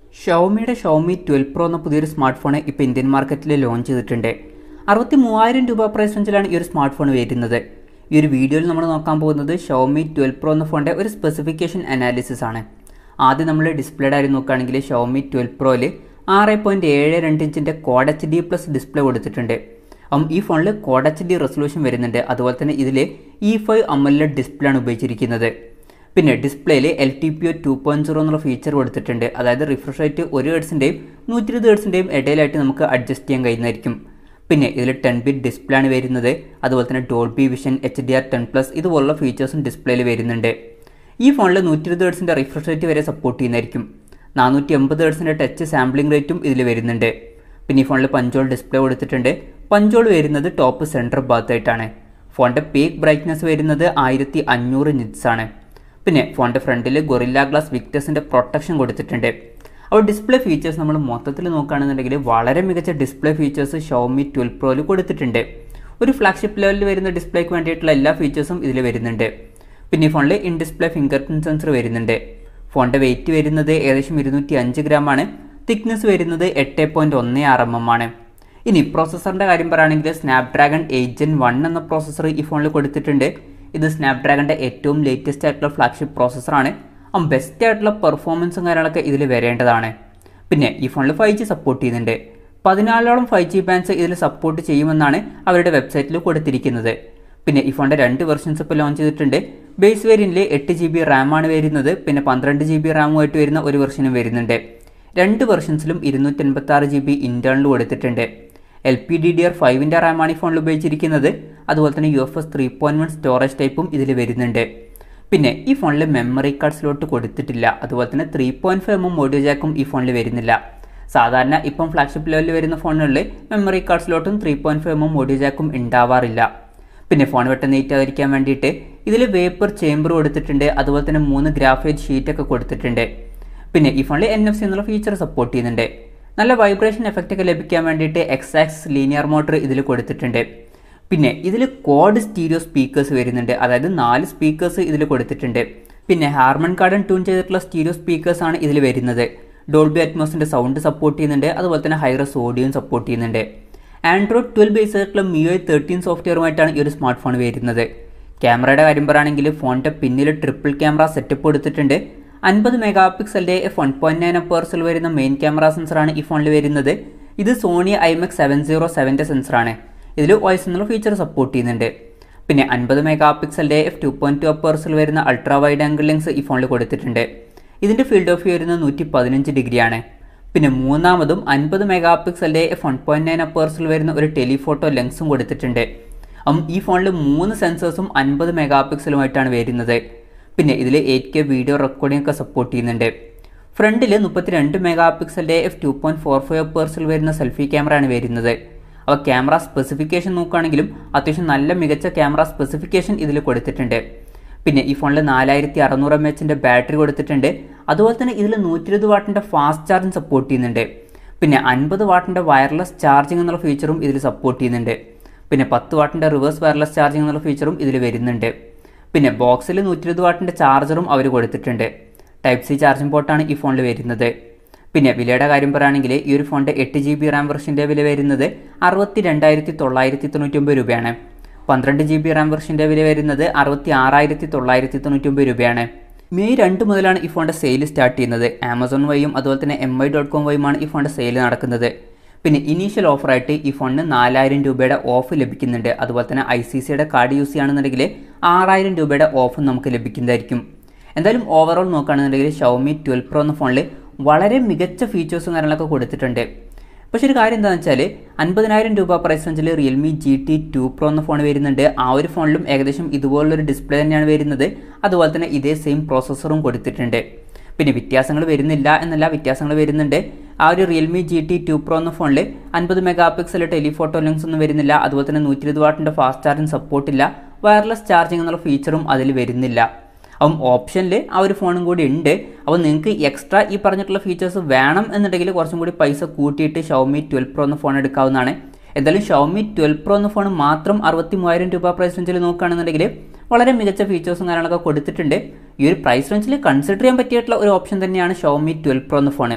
ഷവോമിയുടെ Xiaomi twelve pro എന്ന പുതിയൊരു smartphone ഇപ്പോൾ ഇന്ത്യൻ മാർക്കറ്റിൽ ലോഞ്ച് ചെയ്തിട്ടുണ്ട് അറുപത്തി മൂവായിരം രൂപ പ്രൈസ് റേഞ്ചിലാണ് ഈ ഒരു സ്മാർട്ട് ഫോൺ വരുന്നത് ഈ ഒരു വീഡിയോയിൽ നമ്മൾ നോക്കാൻ പോകുന്നത് ഷവോമി ട്വൽവ് പ്രോ എന്ന ഫോണിൻ്റെ ഒരു സ്പെസിഫിക്കേഷൻ അനാലിസിസ് ആണ് ആദ്യം നമ്മൾ ഡിസ്പ്ലേയുടെ കാര്യം നോക്കുകയാണെങ്കിൽ ഷവോമി ട്വൽവ് പ്രോയിൽ ആറ് പോയിൻറ്റ് ഏഴ് രണ്ട് ഇഞ്ചിൻ്റെ quad H D plus display കൊടുത്തിട്ടുണ്ട് അപ്പം ഈ ഫോണിൽ കോഡ് എച്ച് ഡി റെസൊല്യൂഷൻ വരുന്നുണ്ട് അതുപോലെ തന്നെ ഇതിൽ ഇ ഫൈവ് അമലഡ് ഡിസ്പ്ലേ ആണ് ഉപയോഗിച്ചിരിക്കുന്നത് പിന്നെ ഡിസ്പ്ലേയിൽ L T P O two point zero എന്നുള്ള ഫീച്ചർ കൊടുത്തിട്ടുണ്ട് അതായത് റിഫ്രഷ് റേറ്റ് ഒരു ഹേർട്സിൻ്റെയും നൂറ്റി ഇരുപത് ഹേർട്സിൻ്റെയും ഇടയിലായിട്ട് നമുക്ക് അഡ്ജസ്റ്റ് ചെയ്യാൻ കഴിയുന്നതായിരിക്കും പിന്നെ ഇതിൽ ടെൻ ബിറ്റ് ഡിസ്പ്ലേ ആണ് വരുന്നത് അതുപോലെ തന്നെ Dolby vision H D R ten plus ഇതുപോലുള്ള ഫീച്ചേഴ്സും ഡിസ്പ്ലേയിൽ വരുന്നുണ്ട് ഈ ഫോണിൽ നൂറ്റി ഇരുപത് ഹേർട്സിൻ്റെ റിഫ്രഷ് റേറ്റ് വരെ സപ്പോർട്ട് ചെയ്യുന്നതായിരിക്കും നാനൂറ്റി എൺപത് ഹേർട്സിൻ്റെ ടച്ച് സാമ്പിളിംഗ് റേറ്റും ഇതിൽ വരുന്നുണ്ട് പിന്നെ ഈ ഫോണിൽ പഞ്ചോൾ ഡിസ്പ്ലേ കൊടുത്തിട്ടുണ്ട് പഞ്ചോൾ വരുന്നത് ടോപ്പ് സെൻറ്റർ ഭാഗത്തായിട്ടാണ് ഫോണിൻ്റെ പീക്ക് ബ്രൈറ്റ്നസ് വരുന്നത് ആയിരത്തി അഞ്ഞൂറ് നിറ്റ്സ് ആണ് പിന്നെ ഫോണിൻ്റെ ഫ്രണ്ടിൽ ഗൊറില്ല ഗ്ലാസ് വിക്ടേഴ്സിൻ്റെ പ്രൊട്ടക്ഷൻ കൊടുത്തിട്ടുണ്ട് അപ്പോൾ ഡിസ്പ്ലേ ഫീച്ചേഴ്സ് നമ്മൾ മൊത്തത്തിൽ നോക്കുകയാണെന്നുണ്ടെങ്കിൽ വളരെ മികച്ച ഡിസ്പ്ലേ ഫീച്ചേഴ്സ് ഷോമി ട്വൽവ് പ്രോയിൽ കൊടുത്തിട്ടുണ്ട് ഒരു ഫ്ലാഗ്ഷിപ്പ് ലെവലിൽ വരുന്ന ഡിസ്പ്ലേക്ക് വേണ്ടിയിട്ടുള്ള എല്ലാ ഫീച്ചേഴ്സും ഇതിൽ വരുന്നുണ്ട് പിന്നെ ഈ ഫോണിൽ in display fingerprint sensor വരുന്നുണ്ട് ഫോണിൻ്റെ വെയിറ്റ് വരുന്നത് ഏകദേശം ഇരുന്നൂറ്റി അഞ്ച് ഗ്രാമാണ് തിക്നെസ് വരുന്നത് എട്ട് പോയിൻറ്റ് ഒന്ന് ആർ എം എം ആണ് ഇനി പ്രോസസ്സറിൻ്റെ കാര്യം പറയുകയാണെങ്കിൽ സ്നാപ്ഡ്രാഗൺ എയ്റ്റ് ജെൻ വൺ എന്ന പ്രോസസ്സർ ഈ ഫോണിൽ കൊടുത്തിട്ടുണ്ട് ഇത് സ്നാപ്ഡ്രാഗണിൻ്റെ ഏറ്റവും ലേറ്റസ്റ്റ് ആയിട്ടുള്ള ഫ്ലാഗ്ഷിപ്പ് പ്രോസസ്സറാണ് അപ്പം ബെസ്റ്റ് ആയിട്ടുള്ള പെർഫോമൻസും കാര്യങ്ങളൊക്കെ ഇതിൽ വരേണ്ടതാണ് പിന്നെ ഈ ഫോണിൽ ഫൈവ് ജി സപ്പോർട്ട് ചെയ്യുന്നുണ്ട് പതിനാലോളം ഫൈവ് ജി ബാൻഡ്സ് ഇതിൽ സപ്പോർട്ട് ചെയ്യുമെന്നാണ് അവരുടെ വെബ്സൈറ്റിൽ കൊടുത്തിരിക്കുന്നത് പിന്നെ ഈ ഫോണിൻ്റെ രണ്ട് വെർഷൻസ് ഇപ്പോൾ ലോഞ്ച് ചെയ്തിട്ടുണ്ട് ബേസ് വേരിയൻറ്റിൽ എട്ട് ജി ബി റാമാണ് വരുന്നത് പിന്നെ പന്ത്രണ്ട് ജി ബി റാമുമായിട്ട് വരുന്ന ഒരു വെർഷനും വരുന്നുണ്ട് രണ്ട് വെർഷൻസിലും ഇരുന്നൂറ്റി എൺപത്തി ആറ് ജി ബി ഇൻറ്റേർണൽ കൊടുത്തിട്ടുണ്ട് L P D D R ഫൈവിൻ്റെ റാമാണ് ഈ ഫോണിൽ ഉപയോഗിച്ചിരിക്കുന്നത് അതുപോലെ തന്നെ U F S three point one storage ടൈപ്പും ഇതിൽ വരുന്നുണ്ട് പിന്നെ ഈ ഫോണിൽ മെമ്മറി കാർഡ് സ്ലോട്ട് കൊടുത്തിട്ടില്ല അതുപോലെ തന്നെ three point five M M audio ജാക്കും ഈ ഫോണിൽ വരുന്നില്ല സാധാരണ ഇപ്പം ഫ്ലാഗ്ഷിപ്പ് ലെവലിൽ വരുന്ന ഫോണുകളിൽ മെമ്മറി കാർഡ് സ്ലോട്ടും three point five M M audio ജാക്കും ഉണ്ടാവാറില്ല പിന്നെ ഫോൺ പെട്ടെന്ന് നീറ്റാതിരിക്കാൻ വേണ്ടിയിട്ട് ഇതിൽ വേപ്പർ ചേമ്പർ കൊടുത്തിട്ടുണ്ട് അതുപോലെ തന്നെ മൂന്ന് ഗ്രാഫൈറ്റ് ഷീറ്റൊക്കെ കൊടുത്തിട്ടുണ്ട് പിന്നെ ഈ ഫോണിൽ എൻ എഫ് സി എന്നുള്ള ഫീച്ചർ സപ്പോർട്ട് ചെയ്യുന്നുണ്ട് നല്ല വൈബ്രേഷൻ എഫക്റ്റ് ഒക്കെ ലഭിക്കാൻ വേണ്ടിയിട്ട് എക്സാക്സ് ലീനിയർ മോട്ടർ ഇതിൽ കൊടുത്തിട്ടുണ്ട് പിന്നെ ഇതിൽ കോഡ് സ്റ്റീരിയോ സ്പീക്കേഴ്സ് വരുന്നുണ്ട് അതായത് നാല് സ്പീക്കേഴ്സ് ഇതിൽ കൊടുത്തിട്ടുണ്ട് പിന്നെ ഹാർമൺ കാർഡൻ ട്യൂൺ ചെയ്തിട്ടുള്ള സ്റ്റീരിയോ സ്പീക്കേഴ്സ് ആണ് ഇതിൽ വരുന്നത് ഡോൾബി അറ്റ്മോസിൻ്റെ സൗണ്ട് സപ്പോർട്ട് ചെയ്യുന്നുണ്ട് അതുപോലെ തന്നെ ഹൈറസ് ഓഡിയോയും സപ്പോർട്ട് ചെയ്യുന്നുണ്ട് ആൻഡ്രോയിഡ് ട്വൽവ് ബേസ് ആയിട്ടുള്ള മിയോ തേർട്ടീൻ സോഫ്റ്റ്വെയറുമായിട്ടാണ് ഈ ഒരു സ്മാർട്ട് ഫോൺ വരുന്നത് ക്യാമറയുടെ കാര്യം പറയുകയാണെങ്കിൽ ഫോണിൻ്റെ പിന്നിൽ ട്രിപ്പിൾ ക്യാമറ സെറ്റപ്പ് കൊടുത്തിട്ടുണ്ട് അൻപത് മെഗാ പിക്സലിൻ്റെ എഫ് വൺ പോയിൻറ്റ് നയൻ പേഴ്സിൽ വരുന്ന മെയിൻ ക്യാമറ സെൻസറാണ് ഈ ഫോണിൽ വരുന്നത് ഇത് സോണി ഐമെക്സ് സെവൻ സീറോ സെവൻ്റെ സെൻസറാണ് ഇതിൽ വോയിസ് എന്നുള്ള ഫീച്ചർ സപ്പോർട്ട് ചെയ്യുന്നുണ്ട് പിന്നെ അൻപത് മെഗാ പിക്സലിൻ്റെ എഫ് ടു പോയിൻറ്റ് ടു പേഴ്സിൽ വരുന്ന അൾട്രാ വൈഡ് ആംഗിൾ ലെൻസ് ഈ ഫോണിൽ കൊടുത്തിട്ടുണ്ട് ഇതിൻ്റെ ഫീൽഡ് ഓഫ് വ്യൂ വരുന്നത് നൂറ്റി പതിനഞ്ച് ഡിഗ്രിയാണ് പിന്നെ മൂന്നാമതും അൻപത് മെഗാ പിക്സലിൻ്റെ എഫ് വൺ പോയിൻറ്റ് നയൻ അപ്പേഴ്സിൽ വരുന്ന ഒരു ടെലിഫോട്ടോ ലെൻസും കൊടുത്തിട്ടുണ്ട് അപ്പം ഈ ഫോണിൽ മൂന്ന് സെൻസേഴ്സും അൻപത് മെഗാ പിക്സലുമായിട്ടാണ് വരുന്നത് പിന്നെ ഇതിൽ എയ്റ്റ് കെ വീഡിയോ റെക്കോർഡിംഗ് ഒക്കെ സപ്പോർട്ട് ചെയ്യുന്നുണ്ട് ഫ്രണ്ടിൽ മുപ്പത്തിരണ്ട് മെഗാ പിക്സലിൻ്റെ F two point four five പേഴ്സിൽ വരുന്ന സെൽഫി ക്യാമറയാണ് വരുന്നത് അപ്പോൾ ക്യാമറ സ്പെസിഫിക്കേഷൻ നോക്കുകയാണെങ്കിലും അത്യാവശ്യം നല്ല മികച്ച ക്യാമറ സ്പെസിഫിക്കേഷൻ ഇതിൽ കൊടുത്തിട്ടുണ്ട് പിന്നെ ഈ ഫോണിൽ നാലായിരത്തി അറുന്നൂറ് എം എച്ചിൻ്റെ ബാറ്ററി കൊടുത്തിട്ടുണ്ട് അതുപോലെ തന്നെ ഇതിൽ നൂറ്റി ഇരുപത് വാട്ടിൻ്റെ ഫാസ്റ്റ് ചാർജിങ് സപ്പോർട്ട് ചെയ്യുന്നുണ്ട് പിന്നെ അൻപത് വാട്ടിൻ്റെ വയർലെസ് ചാർജിങ് എന്നുള്ള ഫീച്ചറും ഇതിൽ സപ്പോർട്ട് ചെയ്യുന്നുണ്ട് പിന്നെ പത്ത് വാട്ടിൻ്റെ റിവേഴ്സ് വയർലെസ് ചാർജിങ് എന്നുള്ള ഫീച്ചറും ഇതിൽ വരുന്നുണ്ട് പിന്നെ ബോക്സിൽ നൂറ്റി ഇരുപത് വാട്ടിൻ്റെ ചാർജറും അവർ കൊടുത്തിട്ടുണ്ട് ടൈപ്പ് സി ചാർജിംഗ് പോർട്ടാണ് ഈ ഫോണിൽ വരുന്നത് പിന്നെ വിലയുടെ കാര്യം പറയുകയാണെങ്കിൽ ഈ ഒരു ഫോണിൻ്റെ എട്ട് ജി ബി റാം വെർഷൻ്റെ വില വരുന്നത് അറുപത്തി രണ്ടായിരത്തി തൊള്ളായിരത്തി തൊണ്ണൂറ്റൊമ്പത് രൂപയാണ് പന്ത്രണ്ട് ജി ബി റാം വെർഷൻ്റെ വില വരുന്നത് അറുപത്തി ആറായിരത്തി തൊള്ളായിരത്തി തൊണ്ണൂറ്റൊമ്പത് രൂപയാണ് മെയ് രണ്ട് മുതലാണ് ഈ ഫോണിൻ്റെ സെയിൽ സ്റ്റാർട്ട് ചെയ്യുന്നത് ആമസോൺ വഴിയും അതുപോലെ തന്നെ എം ഐ ഡോട്ട് കോം വഴിയുമാണ് ഈ ഫോണിൻ്റെ സെയിൽ നടക്കുന്നത് പിന്നെ ഇനീഷ്യൽ ഓഫറായിട്ട് ഈ ഫോണിന് നാലായിരം രൂപയുടെ ഓഫ് ലഭിക്കുന്നുണ്ട് അതുപോലെ തന്നെ ഐ സി സിയുടെ കാർഡ് യൂസ് ചെയ്യുകയാണെന്നുണ്ടെങ്കിൽ ആറായിരം രൂപയുടെ ഓഫും നമുക്ക് ലഭിക്കുന്നതായിരിക്കും എന്തായാലും ഓവറോൾ നോക്കുകയാണെന്നുണ്ടെങ്കിൽ ഷവമി ട്വൽവ് പ്രോ എന്ന ഫോണിൽ വളരെ മികച്ച ഫീച്ചേഴ്സും കാര്യങ്ങളൊക്കെ കൊടുത്തിട്ടുണ്ട് പക്ഷെ ഒരു കാര്യം എന്താണെന്ന് വെച്ചാൽ അൻപതിനായിരം രൂപ പ്രൈസ് റേഞ്ചിൽ Realme G T two pro എന്ന ഫോൺ വരുന്നുണ്ട് ആ ഒരു ഫോണിലും ഏകദേശം ഇതുപോലുള്ളൊരു ഡിസ്പ്ലേ തന്നെയാണ് വരുന്നത് അതുപോലെ തന്നെ ഇതേ സെയിം പ്രോസസ്സറും കൊടുത്തിട്ടുണ്ട് പിന്നെ വ്യത്യാസങ്ങൾ വരുന്നില്ല എന്നല്ല വ്യത്യാസങ്ങൾ വരുന്നുണ്ട് ആ ഒരു Realme G T two pro എന്ന ഫോണിൽ അൻപത് മെഗാ പിക്സൽ ടെലിഫോട്ടോ ലെൻസ് ഒന്നും വരുന്നില്ല അതുപോലെ തന്നെ നൂറ്റി ഇരുപത് വാട്ടിൻ്റെ ഫാസ്റ്റ് ചാർജിങ് സപ്പോർട്ടില്ല വയർലെസ് ചാർജിങ് എന്നുള്ള ഫീച്ചറും അതിൽ വരുന്നില്ല അപ്പം ഓപ്ഷനിൽ ആ ഒരു ഫോണും കൂടി ഉണ്ട് അപ്പോൾ നിങ്ങൾക്ക് എക്സ്ട്രാ ഈ പറഞ്ഞിട്ടുള്ള ഫീച്ചേഴ്സ് വേണം എന്നുണ്ടെങ്കിൽ കുറച്ചും കൂടി പൈസ കൂട്ടിയിട്ട് ഷവമി ട്വൽവ് പ്രോ എന്ന ഫോൺ എടുക്കാവുന്നതാണ് എന്തായാലും ഷവമി ട്വൽവ് പ്രോ എന്ന ഫോൺ മാത്രം അറുപത്തി മൂവായിരം രൂപ പ്രൈസ് റേഞ്ചിൽ നോക്കുകയാണെന്നുണ്ടെങ്കിൽ വളരെ മികച്ച ഫീച്ചേഴ്സും കാര്യങ്ങളൊക്കെ കൊടുത്തിട്ടുണ്ട് ഈ ഒരു പ്രൈസ് റേഞ്ചിൽ കൺസിഡർ ചെയ്യാൻ പറ്റിയിട്ടുള്ള ഒരു ഓപ്ഷൻ തന്നെയാണ് ഷവമി ട്വൽവ് പ്രോ എന്ന ഫോൺ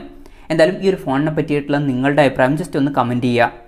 എന്തായാലും ഈ ഒരു ഫോണിനെ പറ്റിയിട്ടുള്ള നിങ്ങളുടെ അഭിപ്രായം ജസ്റ്റ് ഒന്ന് കമൻറ്റ് ചെയ്യുക